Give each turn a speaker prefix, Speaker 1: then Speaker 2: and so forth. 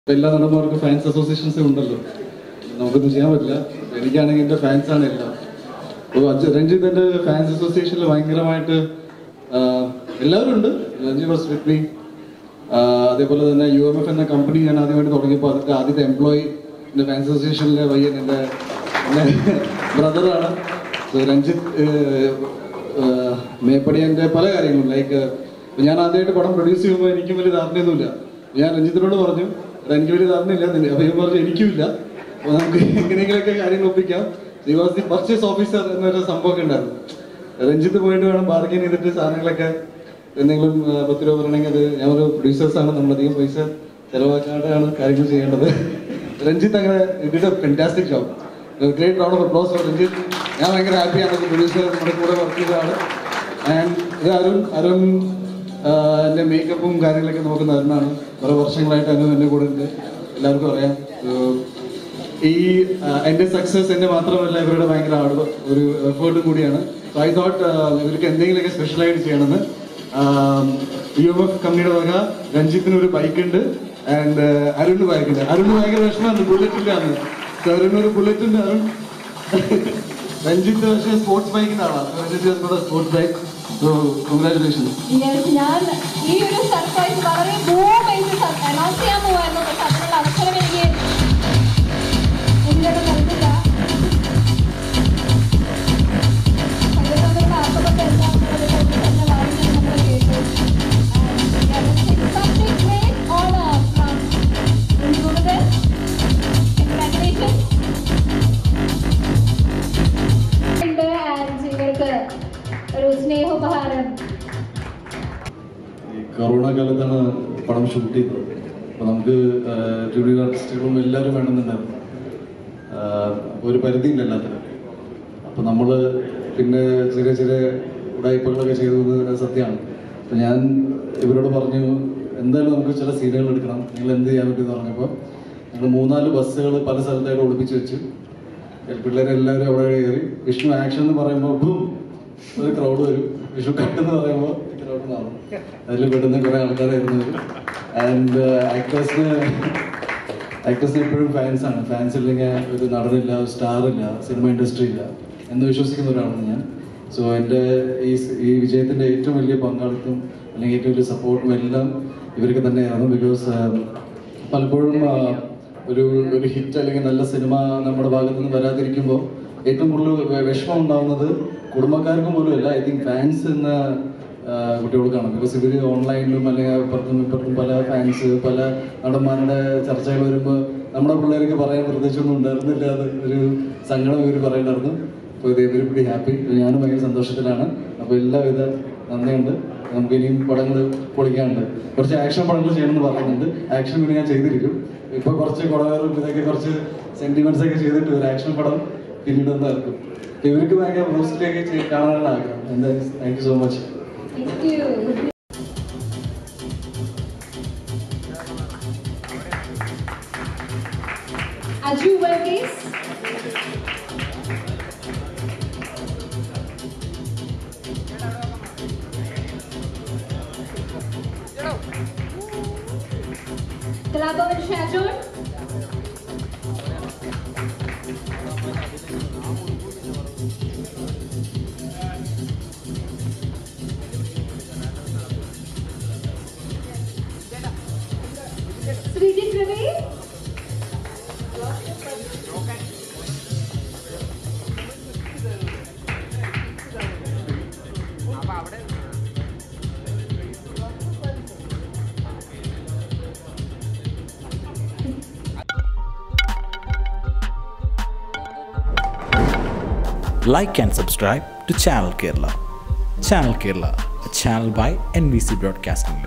Speaker 1: ഇപ്പൊ എല്ലാ നടന്മാർക്കും fans associations ഉണ്ടല്ലോ നമുക്കൊന്നും ചെയ്യാൻ പറ്റില്ല എനിക്കാണെങ്കിൽ എൻ്റെ ഫാൻസ് ആണ് എല്ലാം അപ്പോൾ അജ് രഞ്ജിത്തിന്റെ ഫാൻസ് അസോസിയേഷനിൽ ഭയങ്കരമായിട്ട് ആഹ്, എല്ലാവരും ഉണ്ട് രഞ്ജി വാസ് വിത്ത് മീ അതേപോലെ തന്നെ യു എം എഫ് എന്ന കമ്പനി ഞാൻ ആദ്യമായിട്ട് തുടങ്ങിയപ്പോൾ അതിൻ്റെ ആദ്യത്തെ എംപ്ലോയി എൻ്റെ ഫാൻസ് അസോസിയേഷനിലെ പയ്യൻ എൻ്റെ എൻ്റെ ബ്രദറാണ് സോ രഞ്ജിത്ത് ഏഹ്, ഏഹ്, മേപ്പടിയൻ്റെ പല കാര്യങ്ങളും ലൈക്ക് ഞാൻ ആദ്യമായിട്ട് പടം പ്രൊഡ്യൂസ് ചെയ്യുമ്പോൾ എനിക്കും വലിയ ധാരണയൊന്നുമില്ല ഞാൻ രഞ്ജിത്തിനോട് പറഞ്ഞു "എടാ, എനിക്ക് വലിയ ധാരണയില്ല നിന്നെ." അപ്പോൾ ഇവൻ പറഞ്ഞു എനിക്കുമില്ല അപ്പോൾ നമുക്ക് എങ്ങനെയെങ്കിലുമൊക്കെ കാര്യങ്ങൾ ഒപ്പിക്കാം he was the purchase officer എന്നൊരു സംഭവമൊക്കെ ഉണ്ടായിരുന്നു രഞ്ജിത്ത് പോയിട്ട് വേണം ബാർഗൈൻ ചെയ്തിട്ട് സാധനങ്ങളൊക്കെ എന്തെങ്കിലും ആ, പത്ത് രൂപ പറയണമെങ്കിൽ അത് ഞാൻ ഒരു പ്രൊഡ്യൂസേഴ്സ് ആണ് നമ്മളധികം പൈസ ചെലവാക്കാതെയാണ് കാര്യങ്ങൾ ചെയ്യേണ്ടത് രഞ്ജിത്ത് അങ്ങനെ ഇട്ടിട്ട് fantastic job great round of applause for Ranjith ഞാൻ ഭയങ്കര ഹാപ്പിയാണ് പ്രൊഡ്യൂസർ നമ്മുടെ കൂടെ വർക്ക് ചെയ്ത ആള് ആൻഡ് ഇത് അരുൺ അരുൺ ആ, എൻ്റെ മേക്കപ്പും കാര്യങ്ങളൊക്കെ നോക്കുന്ന അരുണാണ് കുറെ വർഷങ്ങളായിട്ട് അനു എൻ്റെ കൂടെ ഉണ്ട് എല്ലാവർക്കും അറിയാം So, ഈ ആ, എൻ്റെ സക്സസ് എൻ്റെ മാത്രമല്ല ഇവരുടെ ഭയങ്കര ഹാർഡ് ഒരു എഫേർട്ട് കൂടിയാണ് സോ ഐ തോട്ട് ഇവർക്ക് എന്തെങ്കിലുമൊക്കെ സ്പെഷ്യലായിട്ട് ചെയ്യണമെന്ന് യു എം എഫ് കമ്പനിയുടെ വക രഞ്ജിത്തിന് ഒരു ബൈക്ക് ഉണ്ട് ആൻഡ് അരുണിന് ബൈക്ക് ഉണ്ട് അരുണിന് ഭയങ്കര വിഷമമാണ് ബുള്ളറ്റ് ഇല്ലാന്ന് സോ അരുണിന് ഒരു ബുള്ളറ്റ് ഉണ്ട് അരുൺ രഞ്ജിത്ത് പക്ഷേ സ്പോർട്സ് ബൈക്കിന്റെ ആളാണ് Ranjith sports bike so congratulations
Speaker 2: Yes, ഞാൻ ഈ ഒരു സർപ്രൈസ് വളരെ മൂവ്മെന്റ് അനൗൺസ് ചെയ്യാൻ പോവായിരുന്നു പക്ഷെ അതിനുള്ള അവസരം എനിക്ക് ഇതിലൂടെ നൽകില്ല സംഗീതങ്ങളുടെ ആർക്കൊക്കെ എല്ലാം ഉള്ളത് കൊണ്ട് തന്നെ വായിക്കാൻ നമ്മൾ കേട്ടു And we are such a great honor from Gurudel. Congratulations. ഉണ്ട് and ഇവർക്ക് ഒരു സ്നേഹോപഹാരം
Speaker 1: ഈ കൊറോണ കാലത്താണ് പടം ഷൂട്ട് ചെയ്തത് അപ്പോൾ നമുക്ക് ജൂനിയർ ആർട്ടിസ്റ്റുകളും എല്ലാവരും വേണമെന്നുണ്ടായിരുന്നു ആഹ് ഒരു പരിധി ഉണ്ട് എല്ലാത്തിനും അപ്പോൾ നമ്മൾ പിന്നെ ചെറിയ ചെറിയ ഉടായ്പകളൊക്കെ ചെയ്തത് സത്യമാണ് അപ്പോൾ ഞാൻ ഇവരോട് പറഞ്ഞു എന്തായാലും നമുക്ക് ചില സീനുകൾ എടുക്കണം നിങ്ങൾ എന്ത് ചെയ്യാൻ പറ്റുമെന്ന് പറഞ്ഞപ്പോൾ ഞങ്ങൾ മൂന്നാല് ബസ്സുകൾ പല സ്ഥലത്തായിട്ട് ഒളിപ്പിച്ച് വെച്ചു പിള്ളേരെല്ലാവരും അവിടെ കയറി വിഷ്ണു ആക്ഷൻ എന്ന് പറയുമ്പോൾ ബും ഒരു ക്രൗഡ് വരും വിഷു കട്ട് എന്ന് പറയുമ്പോൾ ക്രൗഡ് മാറും അതിൽ പെടുന്ന കുറെ ആൾക്കാരായിരുന്നു ആൻഡ് ആക്ടേഴ്സിന് ആക്ടേഴ്സിന് എപ്പോഴും ഫാൻസ് ആണ് ഫാൻസ് ഇല്ലെങ്കിൽ ഒരു നടനില്ല സ്റ്റാർ ഇല്ല സിനിമ ഇൻഡസ്ട്രി ഇല്ല എന്ന് വിശ്വസിക്കുന്ന ഒരാളാണ് ഞാൻ സോ എൻ്റെ ഈ സ്- ഈ വിജയത്തിൻ്റെ ഏറ്റവും വലിയ പങ്കാളിത്തം അല്ലെങ്കിൽ ഏറ്റവും വലിയ സപ്പോർട്ടും എല്ലാം ഇവർക്ക് തന്നെയായിരുന്നു ബിക്കോസ് പലപ്പോഴും ആ, ഒരു ഒരു ഹിറ്റ് അല്ലെങ്കിൽ നല്ല സിനിമ നമ്മുടെ ഭാഗത്ത് നിന്ന് വരാതിരിക്കുമ്പോൾ ഏറ്റവും കൂടുതൽ വെ- വിഷമം ഉണ്ടാവുന്നത് കുടുംബക്കാർക്കും പോലും അല്ല ഐ തിങ്ക് ഫാൻസ് എന്ന ആ, കുട്ടികൾക്കാണ് ബിക്കോസ് ഇവർ ഓൺലൈനിലും അല്ലെങ്കിൽ അപ്പുറത്തും ഇപ്പുറത്തും പല ഫാൻസ് പല നടന്മാരുടെ ചർച്ചകൾ വരുമ്പോൾ നമ്മുടെ പിള്ളേർക്ക് പറയാൻ പ്രത്യേകിച്ചൊന്നും ഉണ്ടായിരുന്നില്ല അത് ഒരു സങ്കടം ഇവർ പറയണ്ടായിരുന്നു അപ്പോൾ ഇത് ഇവർ ഹാപ്പി ഞാനും ഭയങ്കര സന്തോഷത്തിലാണ് അപ്പോൾ എല്ലാവിധ നന്ദിയുണ്ട് നമുക്ക് ഇനിയും പടങ്ങൾ പൊളിക്കാനുണ്ട് കുറച്ച് ആക്ഷൻ പടങ്ങൾ ചെയ്യണമെന്ന് പറയുന്നുണ്ട് ആക്ഷൻ പിന്നെ ഞാൻ ചെയ്തിരിക്കും ഇപ്പൊ കുറച്ച് കുടവേറും ഇതൊക്കെ കുറച്ച് സെന്റിമെന്റ്സ് ഒക്കെ ചെയ്തിട്ട് ഒരു ആക്ഷൻ പടം പിന്നീട് ഒന്ന് ഇറക്കും അപ്പൊ ഇവർക്ക് ഭയങ്കര മോസ്റ്റ്ലിയൊക്കെ കാണാനുള്ള ആഗ്രഹം എന്തായാലും thank you so much
Speaker 2: Thank you. Aju Verghese. Kalabawan Shajun. Srijit Ravi.
Speaker 3: like and subscribe to Channel Kerala. Channel Kerala, a channel by NBC Broadcasting Limited.